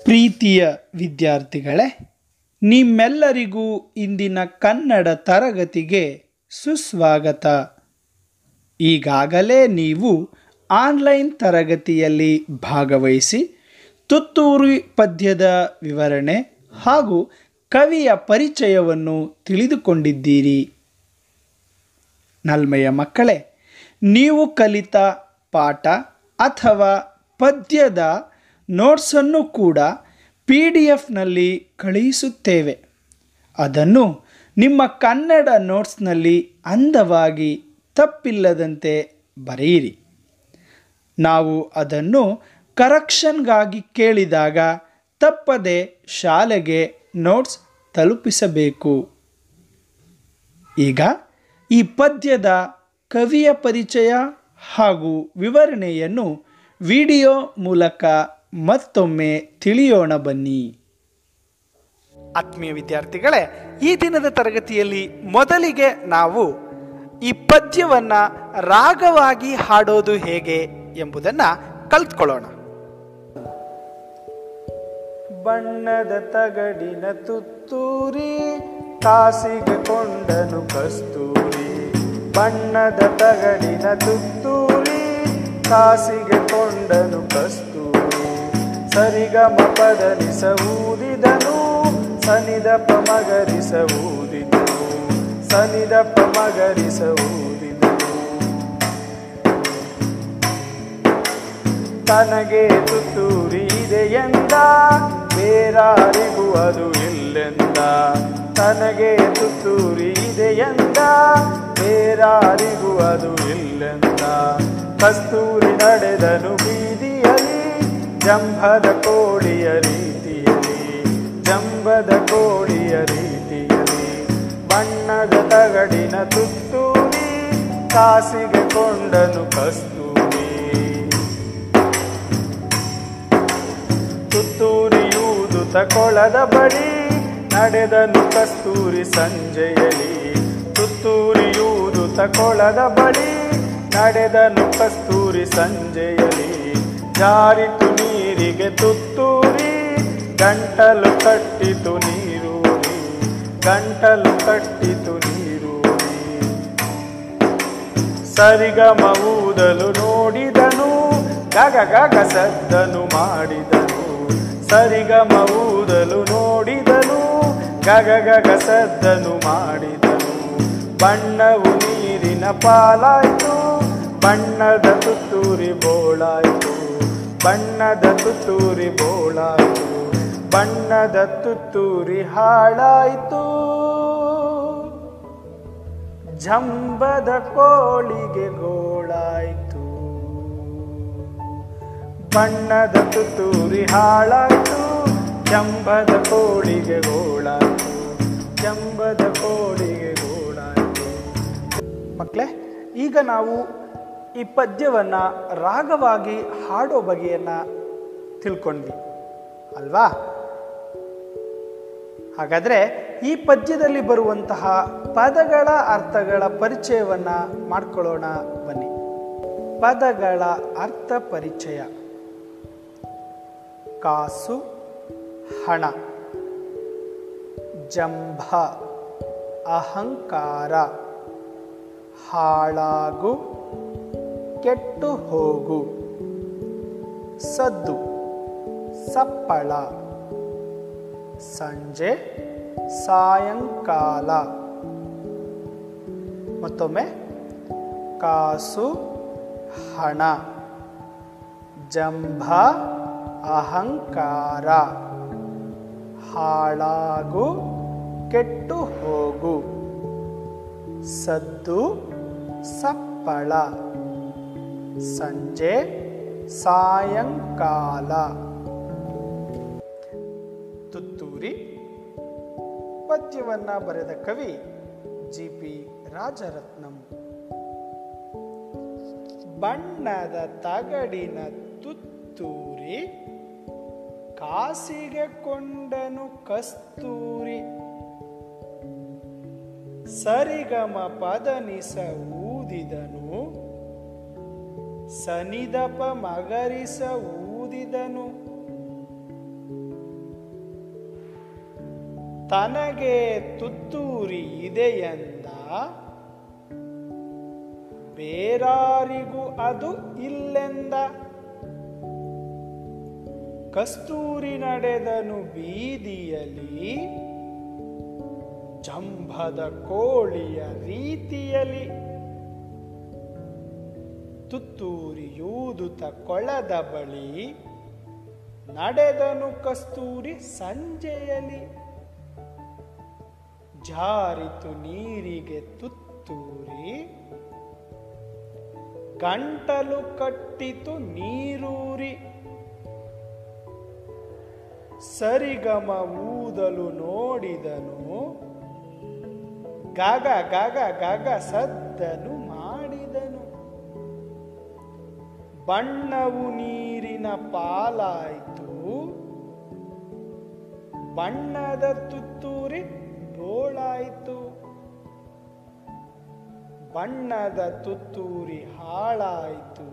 ಪ್ರೀತಿಯ ವಿದ್ಯಾರ್ಥಿಗಳೇ ನಿಮ್ಮೆಲ್ಲರಿಗೂ ಇಂದಿನ ಕನ್ನಡ ತರಗತಿಗೆ ಸುಸ್ವಾಗತ ಈಗಾಗಲೇ ನೀವು ಆನ್ಲೈನ್ ತರಗತಿಯಲ್ಲಿ ಭಾಗವಹಿಸಿ ತುತ್ತೂರಿ ಪದ್ಯದ ವಿವರಣೆ ಹಾಗೂ ಕವಿಯ ಪರಿಚಯವನ್ನು ತಿಳಿದುಕೊಂಡಿದ್ದೀರಿ ನಲ್ಮೆಯ ಮಕ್ಕಳೇ ನೀವು ಕಲಿತ ಪಾಠ ಅಥವಾ ಪದ್ಯದ ನೋಟ್ಸನ್ನು ಕೂಡ ಪಿ ಡಿ ಎಫ್ನಲ್ಲಿ ಕಳುಹಿಸುತ್ತೇವೆ ಅದನ್ನು ನಿಮ್ಮ ಕನ್ನಡ ನೋಟ್ಸ್ನಲ್ಲಿ ಅಂದವಾಗಿ ತಪ್ಪಿಲ್ಲದಂತೆ ಬರೆಯಿರಿ ನಾವು ಅದನ್ನು ಕರೆಕ್ಷನ್ಗಾಗಿ ಕೇಳಿದಾಗ ತಪ್ಪದೆ ಶಾಲೆಗೆ ನೋಟ್ಸ್ ತಲುಪಿಸಬೇಕು ಈಗ ಈ ಪದ್ಯದ ಕವಿಯ ಪರಿಚಯ ಹಾಗೂ ವಿವರಣೆಯನ್ನು ವಿಡಿಯೋ ಮೂಲಕ ಮತ್ತೊಮ್ಮೆ ತಿಳಿಯೋಣ ಬನ್ನಿ ಆತ್ಮೀಯ ವಿದ್ಯಾರ್ಥಿಗಳೇ ಈ ದಿನದ ತರಗತಿಯಲ್ಲಿ ಮೊದಲಿಗೆ ನಾವು ಈ ಪದ್ಯವನ್ನ ರಾಗವಾಗಿ ಹಾಡೋದು ಹೇಗೆ ಎಂಬುದನ್ನ ಕಲ್ತ್ಕೊಳ್ಳೋಣ ಬಣ್ಣದ ತಗಡಿನ ತುತ್ತೂರಿ ಕಾಸಿಗೆ ಕೊಂಡನು ಕಸ್ತೂರಿ ಬಣ್ಣದ ತಗಡಿನ ತುತ್ತೂರಿ ಕಾಸಿಗೆ ಕೊಂಡನು ಕಸ್ತೂರಿ ಸರಿಗಮ ಪದನಿಸ ಊದಿದನು ಸನಿದಪ ಮಗರಿಸ ಊದಿದನು ಸನಿದಪ ಮಗರಿಸ ಊದಿದನು ತನಗೆ ತುತ್ತೂರಿ ಇದೆ ಎಂದ ಬೇರಾರಿಗೂ ಅದು ಇಲ್ಲೆಂದ ತನಗೆ ತುತ್ತೂರಿ ಇದೆ ಎಂದ ಬೇರಾರಿಗೂ ಅದು ಇಲ್ಲೆಂದ ಕಸ್ತೂರಿ ನಡೆದನು ಬೀದಿಯಲ್ಲಿ ಜಂಭದ ಕೋಳಿಯ ರೀತಿಯಲ್ಲಿ ಜಂಬದ ಕೋಳಿಯ ರೀತಿಯಲ್ಲಿ ಬಣ್ಣದ ತಗಡಿನ ತುತ್ತೂರಿ ಕಾಸಿಗೆ ಕೊಂಡನು ಕಸ್ತೂರಿ ತುತ್ತೂರಿಯೂದುತ ಕೊಳದ ಬಳಿ ನಡೆದನು ಕಸ್ತೂರಿ ಸಂಜೆಯಲಿ ತುತ್ತೂರಿಯೂದುತ ಕೊಳದ ಬಳಿ ನಡೆದನು ಕಸ್ತೂರಿ ಸಂಜೆಯಲಿ ಜಾರಿತು ನೀರಿಗೆ ತುತ್ತೂರಿ ಗಂಟಲು ಕಟ್ಟಿತು ನೀರೂರಿ ಗಂಟಲು ಕಟ್ಟಿತು ನೀರೂರಿ ಸರಿಗಮ ಊದಲು ನೋಡಿದನು ಗಗ ಗಗ ಸದ್ದನು ಮಾಡಿದನು ಸರಿಗಮ ಊದಲು ನೋಡಿದನು ಗಗ ಗಗ ಸದ್ದನು ಮಾಡಿದನು ಬಣ್ಣವು ನೀರಿನ ಪಾಲಾಯ್ತು ಬಣ್ಣದ ತುತ್ತೂರಿ ಬೋಳಾಯ್ತು ಬಣ್ಣದ ತುತ್ತೂರಿ ಬೋಳಾಯ್ತು ಬಣ್ಣದ ತುತ್ತೂರಿ ಹಾಳಾಯ್ತು ಜಂಬದ ಕೋಳಿಗೆ ಗೋಳಾಯ್ತು ಬಣ್ಣದ ತುತ್ತೂರಿ ಹಾಳಾಯ್ತು ಜಂಬದ ಕೋಳಿಗೆ ಗೋಳಾಯ್ತು ಜಂಬದ ಕೋಳಿಗೆ ಗೋಳಾಯ್ತು ಮಕ್ಕಳೇ ಈಗ ನಾವು ಈ ಪದ್ಯವನ್ನ ರಾಗವಾಗಿ ಹಾಡೋ ಬಗೆಯನ್ನ ತಿಳ್ಕೊಂಡ್ವಿ ಅಲ್ವಾ ಹಾಗಾದ್ರೆ ಈ ಪದ್ಯದಲ್ಲಿ ಬರುವಂತಹ ಪದಗಳ ಅರ್ಥಗಳ ಪರಿಚಯವನ್ನ ಮಾಡ್ಕೊಳ್ಳೋಣ ಬನ್ನಿ ಪದಗಳ ಅರ್ಥ ಪರಿಚಯ ಕಾಸು ಹಣ ಜಂಭ ಅಹಂಕಾರ ಹಾಳಾಗು ಕೆಟ್ಟು ಹೋಗು ಸದ್ದು ಸಪ್ಪಳ ಸಂಜೆ ಸಾಯಂಕಾಲ ಮತ್ತೊಮ್ಮೆ ಕಾಸು ಹಣ ಜಂಭ ಅಹಂಕಾರ ಹಾಳಾಗು ಕೆಟ್ಟು ಹೋಗು ಸದ್ದು ಸಪ್ಪಳ ಸಂಜೆ ಸಾಯಂಕಾಲ ತುತ್ತೂರಿ ಪದ್ಯವನ್ನ ಬರೆದ ಕವಿ ಜಿ ಪಿ ರಾಜರತ್ನಂ ಬಣ್ಣದ ತಗಡಿನ ತುತ್ತೂರಿ ಕಾಸಿಗೆ ಕೊಂಡನು ಕಸ್ತೂರಿ ಸರಿಗಮ ಪದನಿಸ ಊದಿದನು ಸನಿದಪ ಮಗರಿಸ ಊದಿದನು ತನಗೆ ತುತ್ತೂರಿ ಇದೆಯೆಂದ ಬೇರಾರಿಗೂ ಅದು ಇಲ್ಲೆಂದ ಕಸ್ತೂರಿ ನಡೆದನು ಬೀದಿಯಲ್ಲಿ ಜಂಭದ ಕೋಳಿಯ ರೀತಿಯಲ್ಲಿ ತುತ್ತೂರಿಯೂದುತ ಕೊಳದ ಬಳಿ ನಡೆದನು ಕಸ್ತೂರಿ ಸಂಜೆಯಲಿ ಜಾರಿತು ನೀರಿಗೆ ತುತ್ತೂರಿ ಗಂಟಲು ಕಟ್ಟಿತು ನೀರೂರಿ ಸರಿಗಮ ಊದಲು ನೋಡಿದನು ಗಗ ಗಗ ಗಗ ಸದ್ದನು ಮಾಡಿದನು ಬಣ್ಣವು ನೀರಿನ ಪಾಲಾಯಿತು ಬಣ್ಣದ ತುತ್ತೂರಿ ಬೋಳಾಯಿತು ಬಣ್ಣದ ತುತ್ತೂರಿ ಹಾಳಾಯಿತು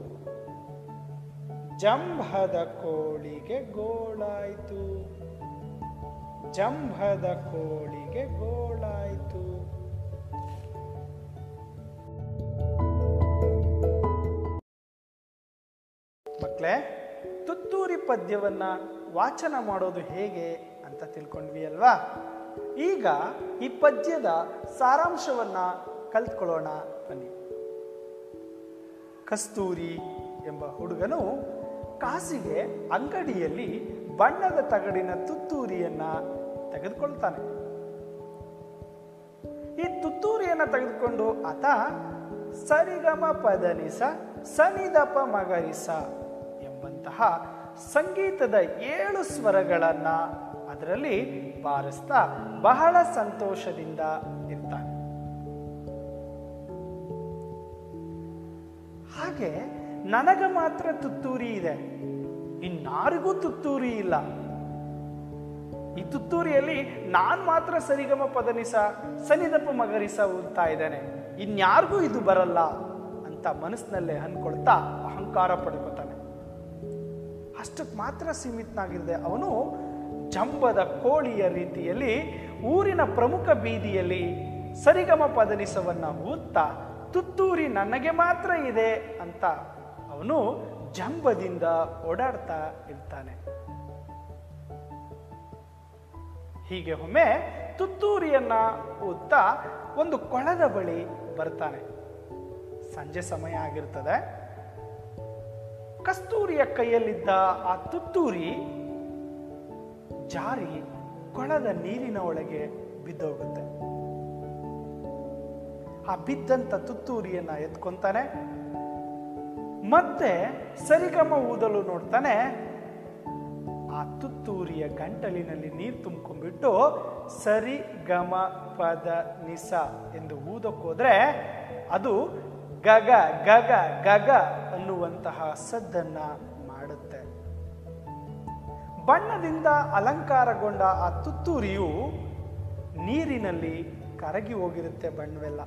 ಜಂಭದ ಕೋಳಿಗೆ ಗೋಳಾಯಿತು ಜಂಭದ ಕೋಳಿಗೆ ಗೋಳಾಯಿತು ಮಕ್ಕಳೇ ತುತ್ತೂರಿ ಪದ್ಯವನ್ನ ವಾಚನ ಮಾಡೋದು ಹೇಗೆ ಅಂತ ತಿಳ್ಕೊಂಡ್ವಿ ಅಲ್ವಾ ಈಗ ಈ ಪದ್ಯದ ಸಾರಾಂಶವನ್ನ ಕಲ್ತ್ಕೊಳ್ಳೋಣ ಬನ್ನಿ ಕಸ್ತೂರಿ ಎಂಬ ಹುಡುಗನು ಕಾಸಿಗೆ ಅಂಗಡಿಯಲ್ಲಿ ಬಣ್ಣದ ತಗಡಿನ ತುತ್ತೂರಿಯನ್ನ ತೆಗೆದುಕೊಳ್ತಾನೆ ಈ ತುತ್ತೂರಿಯನ್ನ ತೆಗೆದುಕೊಂಡು ಆತ ಸರಿಗಮ ಪದನಿಸ ಸನಿದಪ ಮಗರಿಸ ಎಂಬಂತಹ ಸಂಗೀತದ ಏಳು ಸ್ವರಗಳನ್ನ ಅದರಲ್ಲಿ ಬಾರಿಸ್ತಾ ಬಹಳ ಸಂತೋಷದಿಂದ ಇರ್ತಾನೆ ಹಾಗೆ ನನಗ ಮಾತ್ರ ತುತ್ತೂರಿ ಇದೆ ಇನ್ನಾರಿಗೂ ತುತ್ತೂರಿ ಇಲ್ಲ ಈ ತುತ್ತೂರಿಯಲ್ಲಿ ನಾನ್ ಮಾತ್ರ ಸರಿಗಮ ಪದನಿಸ ಸನಿದಪ್ಪ ಮಗರಿಸ ಓದ್ತಾ ಇದ್ದಾನೆ ಇನ್ಯಾರಿಗೂ ಇದು ಬರಲ್ಲ ಅಂತ ಮನಸ್ಸಿನಲ್ಲೇ ಅನ್ಕೊಳ್ತಾ ಅಹಂಕಾರ ಪಡ್ಕೋತಾನೆ ಅಷ್ಟಕ್ಕೆ ಮಾತ್ರ ಸೀಮಿತನಾಗಿರದೆ ಅವನು ಜಂಬದ ಕೋಳಿಯ ರೀತಿಯಲ್ಲಿ ಊರಿನ ಪ್ರಮುಖ ಬೀದಿಯಲ್ಲಿ ಸರಿಗಮ ಪದನಿಸವನ್ನ ಊದ್ತಾ ತುತ್ತೂರಿ ನನಗೆ ಮಾತ್ರ ಇದೆ ಅಂತ ಅವನು ಜಂಬದಿಂದ ಓಡಾಡ್ತಾ ಇರ್ತಾನೆ ಹೀಗೆ ಒಮ್ಮೆ ತುತ್ತೂರಿಯನ್ನ ಊದ್ತಾ ಒಂದು ಕೊಳದ ಬಳಿ ಬರ್ತಾನೆ ಸಂಜೆ ಸಮಯ ಆಗಿರ್ತದೆ ಕಸ್ತೂರಿಯ ಕೈಯಲ್ಲಿದ್ದ ಆ ತುತ್ತೂರಿ ಜಾರಿ ಕೊಳದ ನೀರಿನ ಒಳಗೆ ಬಿದ್ದೋಗುತ್ತೆ ಆ ಬಿದ್ದಂತ ತುತ್ತೂರಿಯನ್ನ ಎತ್ಕೊಂತಾನೆ ಮತ್ತೆ ಸರಿಗಮ ಊದಲು ನೋಡ್ತಾನೆ ಆ ತುತ್ತೂರಿಯ ಗಂಟಲಿನಲ್ಲಿ ನೀರು ತುಂಬ್ಕೊಂಡ್ಬಿಟ್ಟು ಸರಿ ಗಮ ಪದ ನಿಸ ಎಂದು ಊದಕ್ಕೋದ್ರೆ ಅದು ಗಗ ಗಗ ಗಗ ಅನ್ನುವಂತಹ ಸದ್ದನ್ನ ಮಾಡುತ್ತೆ ಬಣ್ಣದಿಂದ ಅಲಂಕಾರಗೊಂಡ ಆ ತುತ್ತೂರಿಯು ನೀರಿನಲ್ಲಿ ಕರಗಿ ಹೋಗಿರುತ್ತೆ ಬಣ್ಣವೆಲ್ಲ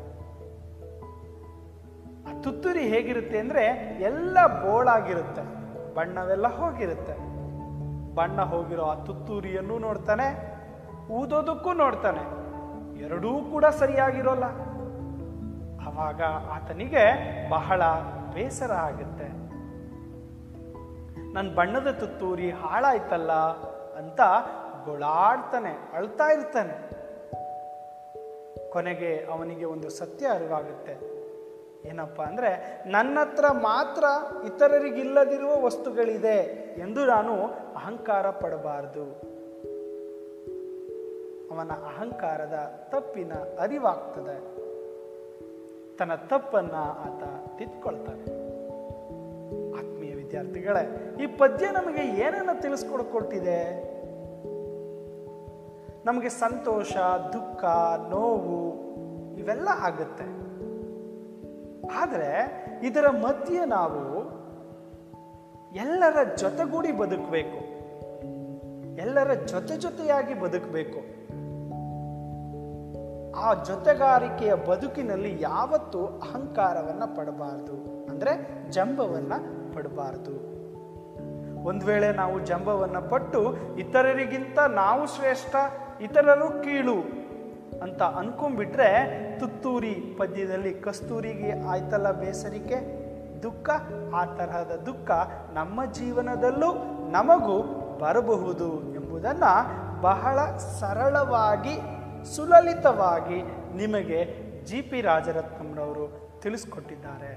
ಆ ತುತ್ತೂರಿ ಹೇಗಿರುತ್ತೆ ಅಂದ್ರೆ ಎಲ್ಲ ಬೋಳಾಗಿರುತ್ತೆ ಬಣ್ಣವೆಲ್ಲ ಹೋಗಿರುತ್ತೆ ಬಣ್ಣ ಹೋಗಿರೋ ಆ ತುತ್ತೂರಿಯನ್ನು ನೋಡ್ತಾನೆ ಊದೋದಕ್ಕೂ ನೋಡ್ತಾನೆ ಎರಡೂ ಕೂಡ ಸರಿಯಾಗಿರೋಲ್ಲ ಆವಾಗ ಆತನಿಗೆ ಬಹಳ ಬೇಸರ ಆಗುತ್ತೆ ನನ್ನ ಬಣ್ಣದ ತುತ್ತೂರಿ ಹಾಳಾಯ್ತಲ್ಲ ಅಂತ ಗೊಳಾಡ್ತಾನೆ ಅಳ್ತಾ ಇರ್ತಾನೆ ಕೊನೆಗೆ ಅವನಿಗೆ ಒಂದು ಸತ್ಯ ಅರಿವಾಗುತ್ತೆ ಏನಪ್ಪ ಅಂದ್ರೆ ನನ್ನ ಹತ್ರ ಮಾತ್ರ ಇತರರಿಗಿಲ್ಲದಿರುವ ವಸ್ತುಗಳಿದೆ ಎಂದು ನಾನು ಅಹಂಕಾರ ಪಡಬಾರದು ಅವನ ಅಹಂಕಾರದ ತಪ್ಪಿನ ಅರಿವಾಗ್ತದೆ ತನ್ನ ತಪ್ಪನ್ನ ಆತ ತಿದ್ಕೊಳ್ತಾನೆ ಆತ್ಮೀಯ ವಿದ್ಯಾರ್ಥಿಗಳೇ ಈ ಪದ್ಯ ನಮಗೆ ಏನನ್ನ ತಿಳಿಸ್ಕೊಡ್ಕೊಟ್ಟಿದೆ ನಮಗೆ ಸಂತೋಷ ದುಃಖ ನೋವು ಇವೆಲ್ಲ ಆಗುತ್ತೆ ಆದರೆ ಇದರ ಮಧ್ಯೆ ನಾವು ಎಲ್ಲರ ಜೊತೆಗೂಡಿ ಬದುಕಬೇಕು ಎಲ್ಲರ ಜೊತೆ ಜೊತೆಯಾಗಿ ಬದುಕಬೇಕು ಆ ಜೊತೆಗಾರಿಕೆಯ ಬದುಕಿನಲ್ಲಿ ಯಾವತ್ತೂ ಅಹಂಕಾರವನ್ನ ಪಡಬಾರದು ಅಂದ್ರೆ ಜಂಬವನ್ನ ಪಡಬಾರದು ಒಂದ್ ವೇಳೆ ನಾವು ಜಂಬವನ್ನ ಪಟ್ಟು ಇತರರಿಗಿಂತ ನಾವು ಶ್ರೇಷ್ಠ ಇತರರು ಕೀಳು ಅಂತ ಅನ್ಕೊಂಡ್ಬಿಟ್ರೆ ತುತ್ತೂರಿ ಪದ್ಯದಲ್ಲಿ ಕಸ್ತೂರಿಗೆ ಆಯ್ತಲ್ಲ ಬೇಸರಿಕೆ ದುಃಖ ಆ ತರಹದ ದುಃಖ ನಮ್ಮ ಜೀವನದಲ್ಲೂ ನಮಗೂ ಬರಬಹುದು ಎಂಬುದನ್ನು ಬಹಳ ಸರಳವಾಗಿ ಸುಲಲಿತವಾಗಿ ನಿಮಗೆ ಜಿ ಪಿ ರಾಜರತ್ನಂರವರು ತಿಳಿಸ್ಕೊಟ್ಟಿದ್ದಾರೆ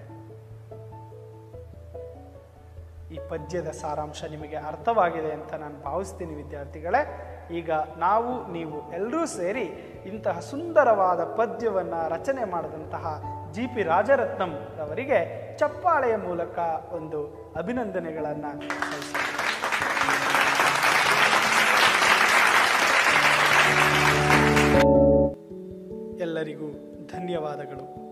ಈ ಪದ್ಯದ ಸಾರಾಂಶ ನಿಮಗೆ ಅರ್ಥವಾಗಿದೆ ಅಂತ ನಾನು ಭಾವಿಸ್ತೀನಿ ವಿದ್ಯಾರ್ಥಿಗಳೇ ಈಗ ನಾವು ನೀವು ಎಲ್ಲರೂ ಸೇರಿ ಇಂತಹ ಸುಂದರವಾದ ಪದ್ಯವನ್ನು ರಚನೆ ಮಾಡಿದಂತಹ ಜಿ ಪಿ ರಾಜರತ್ನಂ ಅವರಿಗೆ ಚಪ್ಪಾಳೆಯ ಮೂಲಕ ಒಂದು ಅಭಿನಂದನೆಗಳನ್ನು ಸಲ್ಲಿಸ್ತೀನಿ. ಎಲ್ಲರಿಗೂ ಧನ್ಯವಾದಗಳು